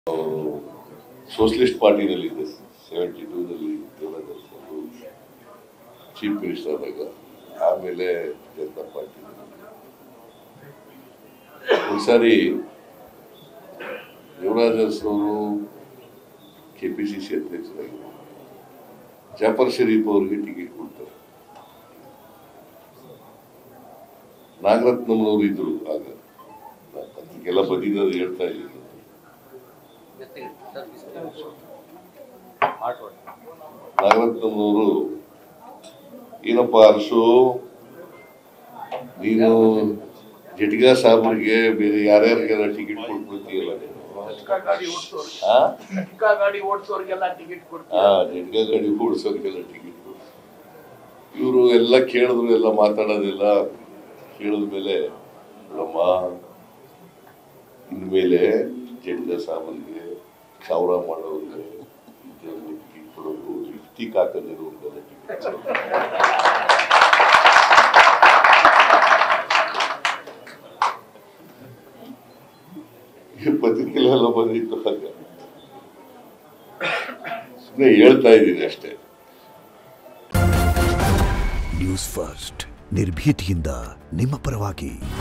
Socialist ಪಾರ್ಟಿನಲ್ಲಿದ್ದೆ seventy ಟೂನಲ್ಲಿ ದೇವರಾಜ್ ಅವರು ಚೀಫ್ ಮಿನಿಸ್ಟರ್ ಆದಾಗ ಆಮೇಲೆ ಜನತಾ ಪಾರ್ಟಿ ಒಂದ್ಸಾರಿ ದೇವರಾಜ್ ಅವರು ಕೆ ಪಿ ಸಿ ಸಿ ಅಧ್ಯಕ್ಷರಾಗಿದ್ದರು ಜಾಫರ್ ಶರೀಫ್ ಅವರಿಗೆ ಟಿಕೆಟ್ ಕೊಡ್ತಾರೆ ನಾಗರತ್ನಮ್ಮನವರು ಇದ್ರು ಆಗ ಅದಕ್ಕೆಲ್ಲ ಬದಿನಲ್ಲಿ ಹೇಳ್ತಾ ಇದ್ದೀನಿ ನಾಗರತ್ನಮ್ಮನವರು ಏನಪ್ಪ ಅರಸು ನೀನು ಜಟ್ಗಾ ಸಾಹೇಬ್ರಿಗೆ ಬೇರೆ ಯಾರ್ಯಾರಿಗೆಲ್ಲ ಟಿಕೆಟ್ ಕೊಟ್ಬಿಡ್ತೀಯಲ್ಲ ನೀನು ಗಾಡಿ ಓಡಿಸೋರ್ಗೆ ಆ? ಗಾಡಿ ಓಡಿಸೋರ್ಗೆಲ್ಲ ಟಿಕೆಟ್ ಕೊಡ್ತೀವಿ ಆ ಜಟ್ಗಾ ಗಾಡಿ ಓಡಿಸೋರಿಗೆಲ್ಲ ಟಿಕೆಟ್ ಇವರು ಎಲ್ಲ ಕೇಳಿದ್ರು ಎಲ್ಲ ಮಾತಾಡೋದೆಲ್ಲ ಕೇಳಿದ್ಮೇಲೆ ನೋಡಮ್ಮ ಇನ್ಮೇಲೆ ಜಟ್ಗಾ ಸಾಹೇಬರಿಗೆ ಸಾವಿರ ಮಾಡೋರಿಗೆ ಇದರಲ್ಲಿ ಟಿಕೆಟ್ ಕೊಡೋದು ಲಿಫ್ಟಿಕ್ ಹಾಕೋದಿರೋರಿಗೆಲ್ಲ ಟಿಕೆಟ್ ಈ ಪತ್ರಿಕೆಲೆಲ್ಲ ಬಂದಿತ್ತು ಹಾಗೆ ಸುಮ್ಮನೆ ಹೇಳ್ತಾ ಇದ್ದೀನಿ ಅಷ್ಟೇ ನ್ಯೂಸ್ ಫಸ್ಟ್ ನಿರ್ಭೀತಿಯಿಂದ ನಿಮ್ಮ ಪರವಾಗಿ